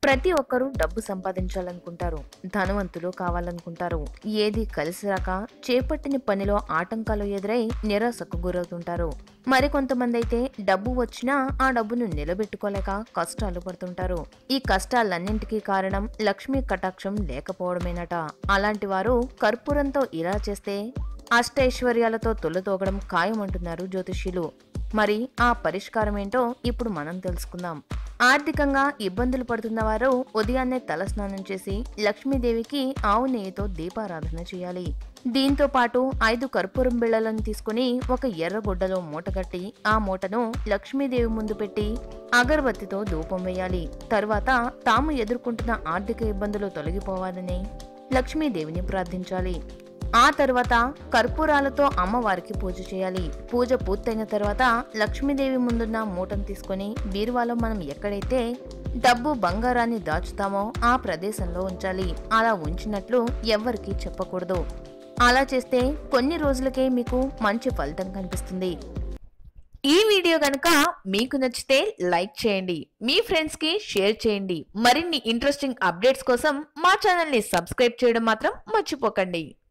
ప్రతి ఒక్కరూ డబ్బు సంపాదించాలనుకుంటారు ధనవంతులు కావాలనుకుంటారు ఏది కలిసి రాక చేపట్టిన పనిలో ఆటంకాలు ఎదురై నిరాశకు గురవుతుంటారు మరికొంతమంది అయితే డబ్బు వచ్చినా ఆ డబ్బును నిలబెట్టుకోలేక కష్టాలు పడుతుంటారు ఈ కష్టాలన్నింటికీ కారణం లక్ష్మీ కటాక్షం లేకపోవడమేనట అలాంటి వారు కర్పూరంతో ఇలా చేస్తే అష్టైశ్వర్యాలతో తొలతోగడం ఖాయమంటున్నారు జ్యోతిష్యులు మరి ఆ పరిష్కారం ఏంటో ఇప్పుడు మనం తెలుసుకుందాం ఆర్థికంగా ఇబ్బందులు పడుతున్న వారు ఉదయాన్నే తలస్నానం చేసి లక్ష్మీదేవికి ఆవు నెయ్యితో దీపారాధన చేయాలి దీంతో పాటు ఐదు కర్పూరం బిళ్ళలను తీసుకుని ఒక ఎర్ర గుడ్డలో మూటగట్టి ఆ మూటను లక్ష్మీదేవి ముందు పెట్టి అగరబత్తితో ధూపం వేయాలి తరువాత తాము ఎదుర్కొంటున్న ఆర్థిక ఇబ్బందులు తొలగిపోవాలని లక్ష్మీదేవిని ప్రార్థించాలి ఆ తర్వాత కర్పూరాలతో అమ్మవారికి పూజ చేయాలి పూజ పూర్తయిన తర్వాత లక్ష్మీదేవి ముందున్న మూటను తీసుకొని బీరువాలో మనం ఎక్కడైతే డబ్బు బంగారాన్ని దాచుతామో ఆ ప్రదేశంలో ఉంచాలి అలా ఉంచినట్లు ఎవ్వరికీ చెప్పకూడదు అలా చేస్తే కొన్ని రోజులకే మీకు మంచి ఫలితం కనిపిస్తుంది ఈ వీడియో కనుక మీకు నచ్చితే లైక్ చేయండి మీ ఫ్రెండ్స్ కి షేర్ చేయండి మరిన్ని ఇంట్రెస్టింగ్ అప్డేట్స్ కోసం మా ఛానల్ ని సబ్స్క్రైబ్ చేయడం మాత్రం మర్చిపోకండి